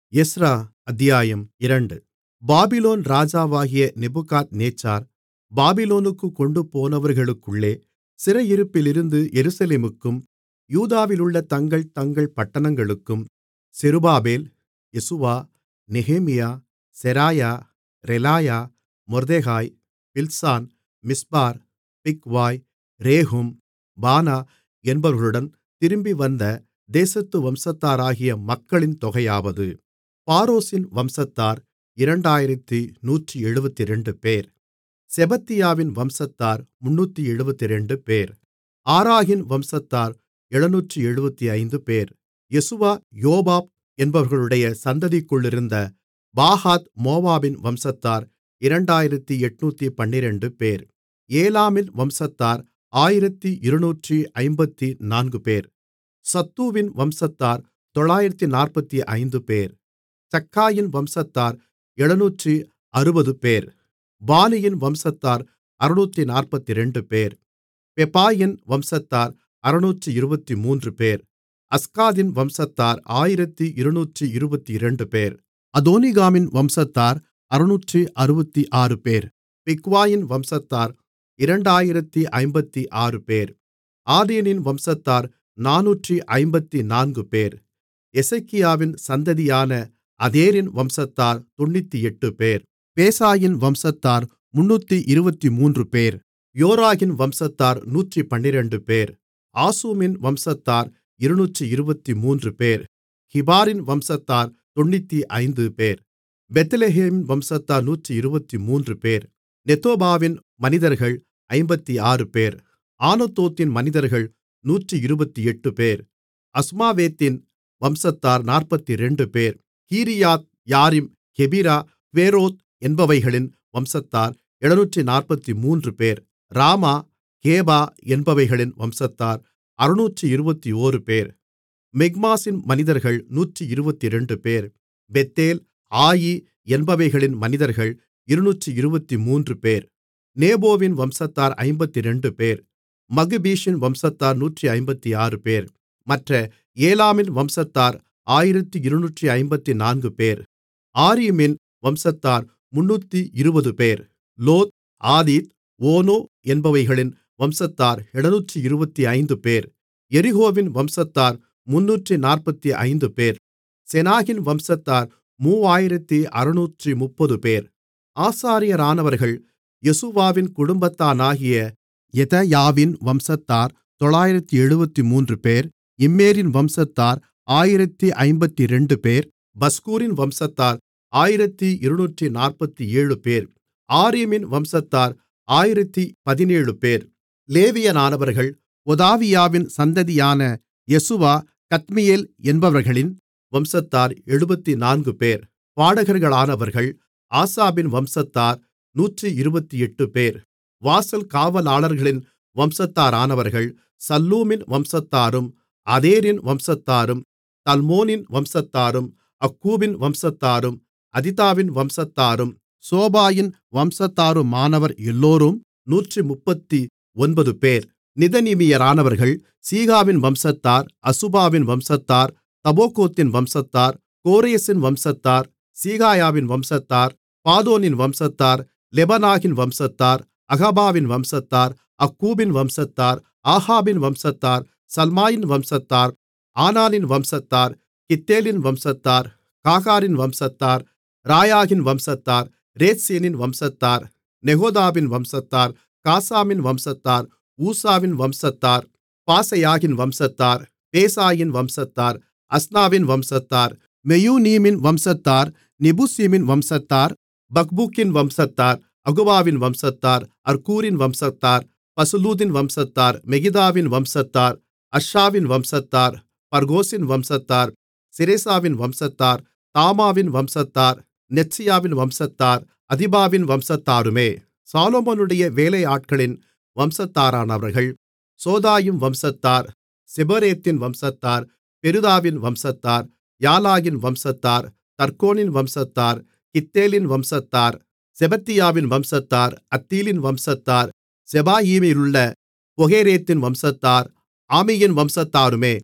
Ezra அத்தியாயம் இரண்டு Babylon ராஜாவாகிய நேபுகாத்நேச்சார் பாபிலோனுக்குக் கொண்டுபோனவர்களுக்குள்ளே சிறையிருப்பிலிருந்து எருசலேமுக்கும் யூதாவிலுள்ள தங்கள் தங்கள் பட்டணங்களுக்கும் செருபாபேல் யெசுவா நெகேமியா செராயா ரெலாயா மொர்தெகாய் பில்சான் மிஸ்பார் பிக்வாய் ரேகூம் பானா என்பவர்களுடன் திரும்பிவந்த தேசத்து வம்சத்தாராகிய மக்களின் தொகையாவது பாரோஷின் வம்சத்தார் இரண்டாயிரத்து நூற்றெழுபத்திரண்டு பேர் செபத்தியாவின் வம்சத்தார் முன்னூற்று எழுபத்திரண்டு பேர் ஆராகின் வம்சத்தார் எழுநூற்று எழுபத்தைந்து பேர் யெசுவா யோபாப் என்பவர்களுடைய சந்ததிக்குள்ளிருந்த பாகாத் மோவாபின் வம்சத்தார் இரண்டாயிரத்து எண்ணூற்று பன்னிரண்டு பேர் ஏலாமின் வம்சத்தார் ஆயிரத்து இருநூற்று ஐம்பத்து நான்கு பேர் சத்தூவின் வம்சத்தார் தொள்ளாயிரத்து நாற்பத்தைந்து பேர் சக்காயின் வம்சத்தார் எழுநூற்று அறுபது பேர் பானியின் வம்சத்தார் அறுநூற்று நாற்பத்திரண்டு பேர் பெபாயின் வம்சத்தார் அறுநூற்று இருபத்து மூன்று பேர் அஸ்காதின் வம்சத்தார் ஆயிரத்து இருநூற்று இருபத்திரண்டு பேர் அதோனிகாமின் வம்சத்தார் அறுநூற்று அறுபத்து ஆறு பேர் பிக்வாயின் வம்சத்தார் இரண்டாயிரத்து ஐம்பத்து ஆறு பேர் ஆதீனின் வம்சத்தார் நானூற்று ஐம்பத்து நான்கு பேர் எசேக்கியாவின் சந்ததியான அதேரின் வம்சத்தார் தொண்ணூற்றெட்டு பேர் பேசாயின் வம்சத்தார் முன்னூற்று இருபத்துமூன்று பேர் யோராகின் வம்சத்தார் நூற்று பன்னிரண்டு பேர் ஆசூமின் வம்சத்தார் இருநூற்று இருபத்துமூன்று பேர் கிபாரின் வம்சத்தார் தொண்ணூற்று ஐந்து பேர் பெத்லெகேமின் வம்சத்தார் நூற்று இருபத்துமூன்று பேர் நெத்தோபாவின் மனிதர்கள் ஐம்பத்து ஆறு பேர் ஆனதோத்தின் மனிதர்கள் நூற்று இருபத்தெட்டு பேர் அஸ்மாவேத்தின் வம்சத்தார் நாற்பத்திரண்டு பேர் கீரியாத் யாரிம் கெபிரா பேரோத் என்பவைகளின் வம்சத்தார் எழுநூற்று நாற்பத்து மூன்று பேர் ராமா கேபா என்பவைகளின் வம்சத்தார் அறுநூற்று இருபத்தோரு பேர் மிக்மாசின் மனிதர்கள் நூற்று இருபத்திரண்டு பேர் பெத்தேல் ஆயி என்பவைகளின் மனிதர்கள் இருநூற்று இருபத்து மூன்று பேர் நேபோவின் வம்சத்தார் ஐம்பத்திரண்டு பேர் மகுபீஷின் வம்சத்தார் நூற்று ஐம்பத்து ஆறு பேர் மற்ற ஏலாமின் வம்சத்தார் ஆயிரத்து இருநூற்று ஐம்பத்து நான்கு பேர் ஆரீமின் வம்சத்தார் முன்னூற்று இருபது பேர் லோத் ஆதீத் ஓனோ என்பவைகளின் வம்சத்தார் எழுநூற்று இருபத்தி ஐந்து பேர் எரிகோவின் வம்சத்தார் முன்னூற்று நாற்பத்தி ஐந்து பேர் செனாகின் வம்சத்தார் மூவாயிரத்து அறுநூற்று முப்பது பேர் ஆசாரியரானவர்கள் யெசுவாவின் குடும்பத்தானாகிய யெதயாவின் வம்சத்தார் தொள்ளாயிரத்து எழுபத்து மூன்று பேர் இம்மேரின் வம்சத்தார் ஆயிரத்து ஐம்பத்திரண்டு பேர் பஸ்கூரின் வம்சத்தார் ஆயிரத்து இருநூற்று நாற்பத்தி ஏழு பேர் ஆரீமின் வம்சத்தார் ஆயிரத்து பதினேழு பேர் லேவியரானவர்கள் ஒதாவியாவின் சந்ததியான யெசுவா கத்மியேல் என்பவர்களின் வம்சத்தார் எழுபத்து நான்கு பேர் பாடகர்களானவர்கள் ஆசாபின் வம்சத்தார் நூற்று இருபத்தெட்டு பேர் வாசல் காவலாளர்களின் வம்சத்தாரானவர்கள் சல்லூமின் வம்சத்தாரும் அதேரின் வம்சத்தாரும் தல்மோனின் வம்சத்தாரும் அக்கூபின் வம்சத்தாரும் அதிதாவின் வம்சத்தாரும் சோபாயின் வம்சத்தாருமானவர் எல்லோரும் நூற்று முப்பத்தி ஒன்பது பேர் நிதனிமியரானவர்கள் சீகாவின் வம்சத்தார் அசுபாவின் வம்சத்தார் தபோகோத்தின் வம்சத்தார் கோரேசின் வம்சத்தார் சீகாயாவின் வம்சத்தார் பாதோனின் வம்சத்தார் லெபனாகின் வம்சத்தார் அகபாவின் வம்சத்தார் அக்கூபின் வம்சத்தார் ஆகாபின் வம்சத்தார் சல்மாயின் வம்சத்தார் ஆனானின் வம்சத்தார் கித்தேலின் வம்சத்தார் காகாரின் வம்சத்தார் ராயாகின் வம்சத்தார் ரேத்சீனின் வம்சத்தார் நெகோதாவின் வம்சத்தார் காசாமின் வம்சத்தார் ஊசாவின் வம்சத்தார் பாசையாகின் வம்சத்தார் பேசாயின் வம்சத்தார் அஸ்னாவின் வம்சத்தார் மெயூனீமின் வம்சத்தார் நெபுசீமின் வம்சத்தார் பக்பூக்கின் வம்சத்தார் அகுபாவின் வம்சத்தார் அர்கூரின் வம்சத்தார் பசுலூதின் வம்சத்தார் மெகிதாவின் வம்சத்தார் அஷாவின் வம்சத்தார் பர்கோசின் வம்சத்தார் சிரேசாவின் வம்சத்தார் தாமாவின் வம்சத்தார் நெத்சியாவின் வம்சத்தார் அதிபாவின் வம்சத்தாருமே சாலோமோனுடைய வேலையாட்களின் வம்சத்தாரானவர்கள் சோதாயும் வம்சத்தார் செபரேத்தின் வம்சத்தார் பெருதாவின் வம்சத்தார் யாலாகின் வம்சத்தார் தர்கோனின் வம்சத்தார் கித்தேலின் வம்சத்தார் செபத்தியாவின் வம்சத்தார் அத்தீலின் வம்சத்தார் செபாயீமிலுள்ள பொகேரேத்தின் வம்சத்தார் ஆமியின் வம்சத்தாருமே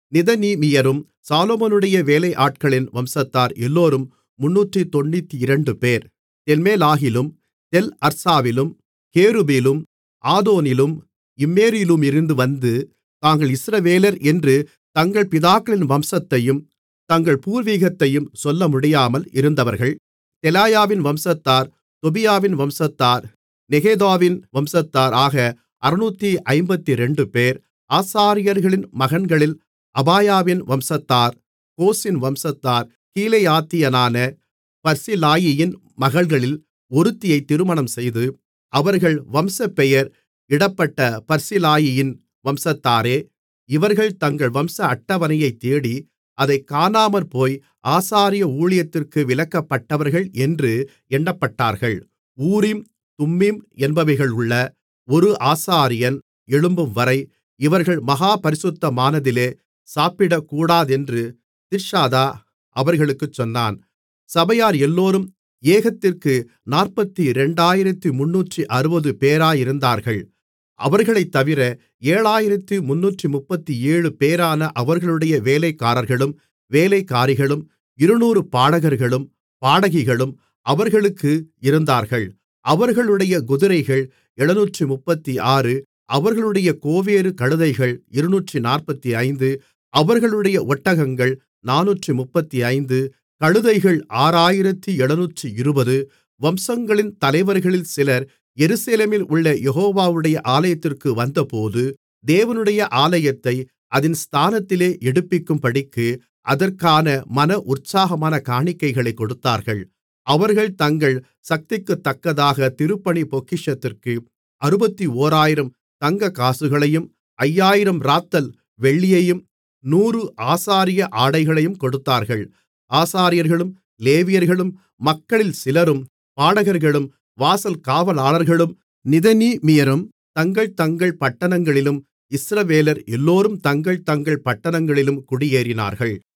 நிதனீமியரும் சாலொமோனுடைய வேலையாட்களின் வம்சத்தார் எல்லோரும் முந்நூற்றுத்தொண்ணூற்றிரண்டு பேர் தெல்மெலாகிலும் தெல் அர்சாவிலும் கேருபீலும் ஆதோனிலும் இம்மேரிலுமிருந்து வந்து தாங்கள் இஸ்ரவேலர் என்று தங்கள் பிதாக்களின் வம்சத்தையும் தங்கள் பூர்வீகத்தையும் சொல்லமுடியாமல் இருந்தவர்கள் தெலாயாவின் வம்சத்தார் தொபியாவின் வம்சத்தார் நெகோதாவின் வம்சத்தார் ஆக அறுநூற்றைம்பத்திரண்டு பேர் ஆசாரியர்களின் மகன்களில் அபாயாவின் வம்சத்தார் கோசின் வம்சத்தார் கீலேயாத்தியனான பர்சிலாயியின் மகள்களில் ஒருத்தியை திருமணம்செய்து அவர்கள் வம்சப்பெயர் இடப்பட்ட பர்சிலாயியின் வம்சத்தாரே இவர்கள் தங்கள் வம்ச அட்டவணையைத் தேடி அதைக் காணாமற்போய் ஆசாரிய ஊழியத்திற்கு விலக்கப்பட்டவர்கள் என்று எண்ணப்பட்டார்கள் ஊரீம் தும்மீம் என்பவைகளுள்ள ஒரு ஆசாரியன் எழும்பும்வரை இவர்கள் மகா பரிசுத்தமானதிலே சாப்பிடக்கூடாதென்று திர்ஷாதா அவர்களுக்குச் சொன்னான் சபையார் எல்லோரும் ஏகத்திற்கு நாற்பத்திரண்டாயிரத்து முந்நூற்று பேராயிருந்தார்கள் அவர்களைத்தவிர ஏழாயிரத்து முந்நூற்றுமுப்பத்தேழு பேரான அவர்களுடைய வேலைக்காரர்களும் வேலைக்காரிகளும் இருநூறு பாடகர்களும் பாடகிகளும் அவர்களுக்கு இருந்தார்கள் அவர்களுடைய குதிரைகள் எழுநூற்றுமுப்பத்தாறு அவர்களுடைய கோவேறு கழுதைகள் இருநூற்றுநாற்பத்தைந்து அவர்களுடைய ஒட்டகங்கள் நானூற்றுமுப்பத்தைந்து கழுதைகள் ஆறாயிரத்து எழுநூற்று இருபது வம்சங்களின் தலைவர்களில் சிலர் எருசலேமில் உள்ள யெகோவாவுடைய ஆலயத்திற்கு வந்தபோது தேவனுடைய ஆலயத்தை அதின் ஸ்தானத்திலே எடுப்பிக்கும்படிக்கு அதற்கான மன உற்சாகமான காணிக்கைகளைக் கொடுத்தார்கள் அவர்கள் தங்கள் சக்திக்குத்தக்கதாக திருப்பணி பொக்கிஷத்திற்கு அறுபத்தோராயிரம் தங்கக்காசுகளையும் ஐயாயிரம் இராத்தல் வெள்ளியையும் நூறு ஆசாரிய ஆடைகளையும் கொடுத்தார்கள் ஆசாரியர்களும் லேவியர்களும் மக்களில் சிலரும் பாடகர்களும் வாசல் காவலாளர்களும் நிதனீமியரும் தங்கள் தங்கள் பட்டணங்களிலும் இஸ்ரவேலர் எல்லோரும் தங்கள் தங்கள் பட்டணங்களிலும் குடியேறினார்கள்